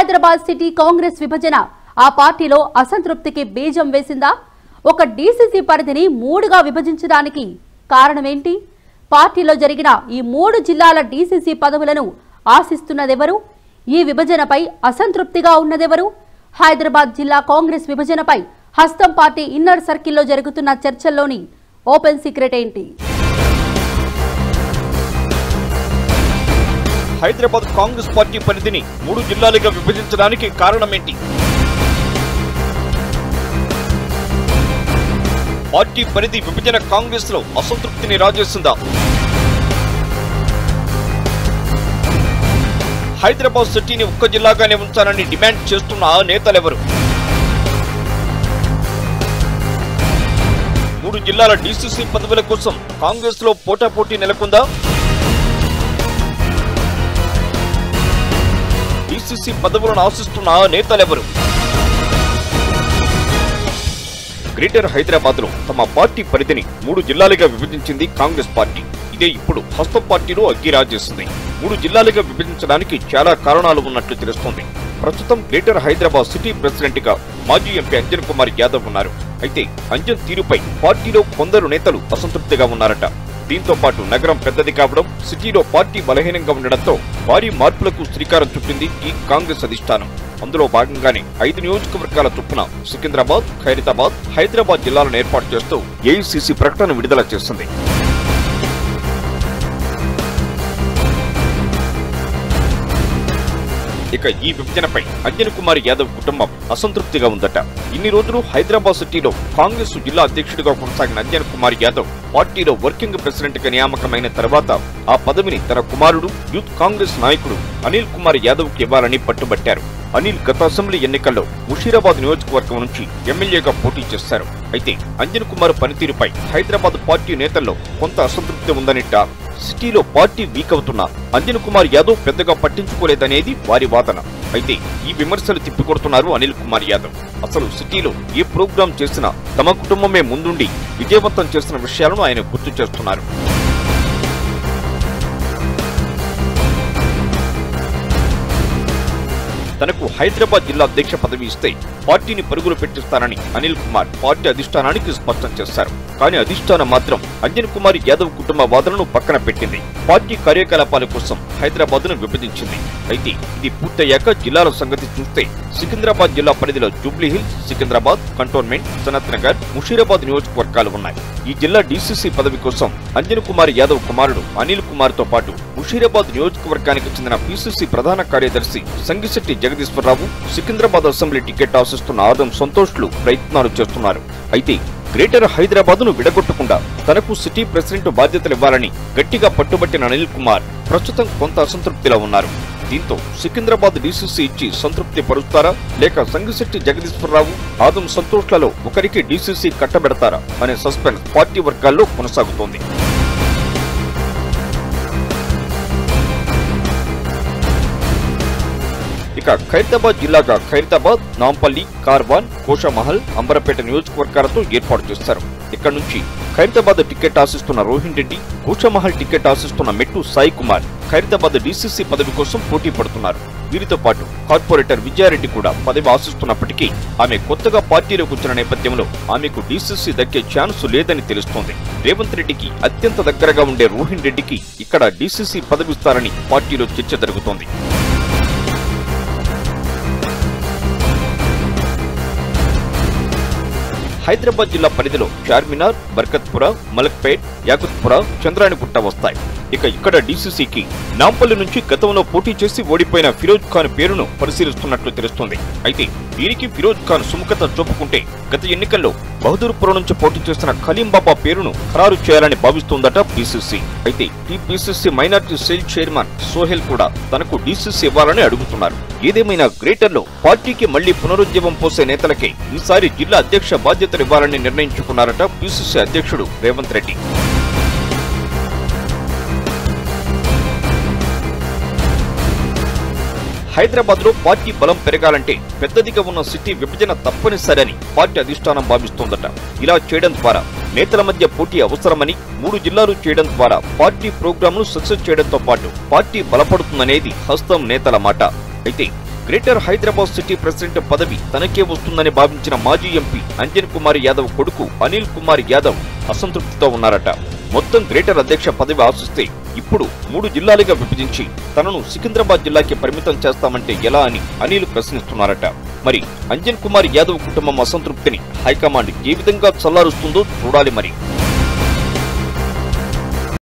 Hyderabad city Congress విభజన ఆ పార్టీలో అసంతృప్తికి బీజం వేసిందా ఒక డీసీసీ పరిధిని మూడుగా విభజించడానికి కారణమేంటి పార్టీలో జరిగిన ఈ మూడు జిల్లాల డీసీసీ పదవులను ఆశిస్తున్నదెవరు ఈ విభజనపై అసంతృప్తిగా ఉన్నదెవరు హైదరాబాద్ జిల్లా కాంగ్రెస్ విభజనపై హస్తం పార్టీ ఇన్నర్ సర్కిల్లో జరుగుతున్న చర్చల్లోని ఓపెన్ సీక్రెట్ ఏంటి హైదరాబాద్ కాంగ్రెస్ పార్టీ పరిధిని మూడు జిల్లాలుగా విభజించడానికి కారణమేంటి పార్టీ పరిధి విభజన కాంగ్రెస్ లో అసంతృప్తిని రాజేస్తుందా హైదరాబాద్ సిటీని ఒక్క జిల్లాగానే ఉంచాలని డిమాండ్ చేస్తున్న ఆ నేతలెవరు మూడు జిల్లాల డీసీసీ పదవుల కోసం కాంగ్రెస్ లో పోటాపోటీ నెలకొందా డీసీసీ పదవులను ఆశిస్తున్న ఆ నేతలెవరు గ్రేటర్ హైదరాబాద్ లో తమ పార్టీ పరిధిని మూడు జిల్లాలుగా విభజించింది కాంగ్రెస్ పార్టీ ఇదే ఇప్పుడు హస్తం పార్టీలో అగ్గిరాజేస్తుంది మూడు జిల్లాలుగా విభజించడానికి చాలా కారణాలు ఉన్నట్లు తెలుస్తోంది ప్రస్తుతం గ్రేటర్ హైదరాబాద్ సిటీ ప్రెసిడెంట్ గా మాజీ ఎంపీ అంజన్ కుమార్ యాదవ్ ఉన్నారు అయితే అంజన్ తీరుపై పార్టీలో కొందరు నేతలు అసంతృప్తిగా ఉన్నారట దీంతో పాటు నగరం పెద్దది కావడం సిటీలో పార్టీ బలహీనంగా ఉండడంతో భారీ మార్పులకు శ్రీకారం చుట్టింది ఈ కాంగ్రెస్ అధిష్టానం అందులో భాగంగానే ఐదు నియోజకవర్గాల చొప్పున సికింద్రాబాద్ ఖైరతాబాద్ హైదరాబాద్ జిల్లాలను ఏర్పాటు చేస్తూ ఏఐసిసి ప్రకటన విడుదల చేస్తుంది ఇక ఈ విభజనపై అంజన్ కుమార్ యాదవ్ కుటుంబం అసంతృప్తిగా ఉందట ఇన్ని రోజులు హైదరాబాద్ సిటీలో కాంగ్రెస్ జిల్లా అధ్యక్షుడిగా కొనసాగిన అంజన్ కుమార్ యాదవ్ పార్టీలో వర్కింగ్ ప్రెసిడెంట్ గా నియామకమైన తర్వాత ఆ పదవిని తన కుమారుడు యూత్ కాంగ్రెస్ నాయకుడు అనిల్ కుమార్ యాదవ్ కి ఇవ్వాలని పట్టుబట్టారు అనిల్ గత అసెంబ్లీ ఎన్నికల్లో ముషీరాబాద్ నియోజకవర్గం నుంచి ఎమ్మెల్యేగా పోటీ చేశారు అయితే అంజన్ కుమార్ పనితీరుపై హైదరాబాద్ పార్టీ నేతల్లో కొంత అసంతృప్తి ఉందనిట సిటీలో పార్టీ వీక్ అవుతున్నా అంజన్ కుమార్ యాదవ్ పెద్దగా పట్టించుకోలేదనేది వారి వాదన అయితే ఈ విమర్శలు తిప్పికొడుతున్నారు అనిల్ కుమార్ యాదవ్ అసలు సిటీలో ఏ ప్రోగ్రాం చేసినా తమ కుటుంబమే ముందుండి విజయవంతం చేసిన విషయాలను ఆయన గుర్తు చేస్తున్నారు తనకు హైదరాబాద్ జిల్లా అధ్యక్ష పదవి ఇస్తే పార్టీని పరుగులు పెట్టిస్తానని అనిల్ కుమార్ పార్టీ అధిష్టానానికి స్పష్టం చేశారు కానీ అధిష్టానం మాత్రం అంజన్ కుమార్ యాదవ్ కుటుంబ వాదనను పక్కన పెట్టింది పార్టీ కార్యకలాపాల కోసం హైదరాబాద్ ను విభజించింది అయితే ఇది పూర్తయ్యాక జిల్లాల సంగతి చూస్తే సికింద్రాబాద్ జిల్లా పరిధిలో జూబ్లీ హిల్స్ సికింద్రాబాద్ కంటోన్మెంట్ సనత్ నగర్ ముషీరాబాద్ నియోజకవర్గాలు ఉన్నాయి ఈ జిల్లా డీసీసీ పదవి కోసం అంజన్ కుమార్ యాదవ్ కుమారుడు అనిల్ కుమార్ తో పాటు ముషీరాబాద్ నియోజకవర్గానికి చెందిన పీసీసీ ప్రధాన కార్యదర్శి సంగిశెట్టి జగదీశ్వరరావు సికింద్రాబాద్ అసెంబ్లీ టికెట్ ఆశిస్తున్న ఆదం సంతోష్లు ప్రయత్నాలు చేస్తున్నారు అయితే గ్రేటర్ హైదరాబాద్ ను విడగొట్టకుండా తనకు సిటీ ప్రెసిడెంట్ బాధ్యతలు ఇవ్వాలని గట్టిగా పట్టుబట్టిన అనిల్ కుమార్ ప్రస్తుతం కొంత అసంతృప్తిలో ఉన్నారు దీంతో సికింద్రాబాద్ డీసీసీ ఇచ్చి సంతృప్తి పరుస్తారా లేక సంగిశెట్టి జగదీశ్వరరావు ఆదం సంతోష్లలో ఒకరికి డీసీసీ కట్టబెడతారా అనే సస్పెన్స్ పార్టీ వర్గాల్లో కొనసాగుతోంది ఇక ఖైరతాబాద్ జిల్లాగా ఖైరతాబాద్ నాంపల్లి కార్వాన్ కోషమహల్ అంబరపేట నియోజకవర్గాలతో ఏర్పాటు చేస్తారు ఇక్కడ నుంచి ఖైరతాబాద్ టికెట్ ఆశిస్తున్న రోహిన్ రెడ్డి కోషమహల్ టికెట్ ఆశిస్తున్న మెట్టు సాయి కుమార్ ఖైరతాబాద్ డీసీసీ పదవి కోసం పోటీ పడుతున్నారు వీరితో పాటు కార్పొరేటర్ విజయారెడ్డి కూడా పదవి ఆశిస్తున్నప్పటికీ ఆమె కొత్తగా పార్టీలోకి వచ్చిన నేపథ్యంలో ఆమెకు డీసీసీ దక్కే ఛాన్స్ లేదని తెలుస్తోంది రేవంత్ రెడ్డికి అత్యంత దగ్గరగా ఉండే రోహిన్ రెడ్డికి ఇక్కడ డీసీసీ పదవిస్తారని పార్టీలో చర్చ జరుగుతోంది హైదరాబాద్ జిల్లా పరిధిలో చార్మినార్ బర్కత్పుర మలక్పేట్ యాకుత్పుర చంద్రాయణగుట్ట వస్తాయి ఇక ఇక్కడ డీసీసీకి నాంపల్లి నుంచి గతంలో పోటీ చేసి ఓడిపోయిన ఫిరోజ్ ఖాన్ పేరును పరిశీలిస్తున్నట్లు తెలుస్తోంది అయితే వీరికి ఫిరోజ్ ఖాన్ సుముఖత చూపుకుంటే గత ఎన్నికల్లో బహదూర్పురం నుంచి పోటీ చేసిన ఖలీం బాబా పేరును ఖరారు చేయాలని భావిస్తోందట పీసీసీ అయితే ఈ PCC minority cell chairman Sohail కూడా తనకు డీసీసీ ఇవ్వాలని అడుగుతున్నారు ఏదేమైనా గ్రేటర్ లో పార్టీకి మళ్లీ పునరుజ్జీవం పోసే నేతలకే ఈసారి జిల్లా అధ్యక్ష బాధ్యతలు ఇవ్వాలని నిర్ణయించుకున్నారట పీసీసీ అధ్యక్షుడు రేవంత్ రెడ్డి హైదరాబాద్ లో పార్టీ బలం పెరగాలంటే పెద్దదిగా ఉన్న సిటీ విభజన తప్పనిసరని పార్టీ అధిష్టానం భావిస్తోందట ఇలా చేయడం ద్వారా నేతల మధ్య పోటీ అవసరమని మూడు జిల్లాలు చేయడం ద్వారా పార్టీ ప్రోగ్రాంను సక్సెస్ చేయడంతో పాటు పార్టీ బలపడుతుందనేది హస్తం నేతల మాట అయితే గ్రేటర్ హైదరాబాద్ సిటీ ప్రెసిడెంట్ పదవి తనకే వస్తుందని భావించిన మాజీ ఎంపీ అంజన్ కుమార్ యాదవ్ కొడుకు అనిల్ కుమార్ యాదవ్ అసంతృప్తితో ఉన్నారట మొత్తం గ్రేటర్ అధ్యక్ష పదవి ఆశిస్తే ఇప్పుడు మూడు జిల్లాలుగా విభజించి తనను సికింద్రాబాద్ జిల్లాకి పరిమితం చేస్తామంటే ఎలా అని అనిల్ ప్రశ్నిస్తున్నారట మరి అంజన్ కుమార్ యాదవ్ కుటుంబం అసంతృప్తిని హైకమాండ్ ఏ విధంగా చల్లారుస్తుందో చూడాలి మరి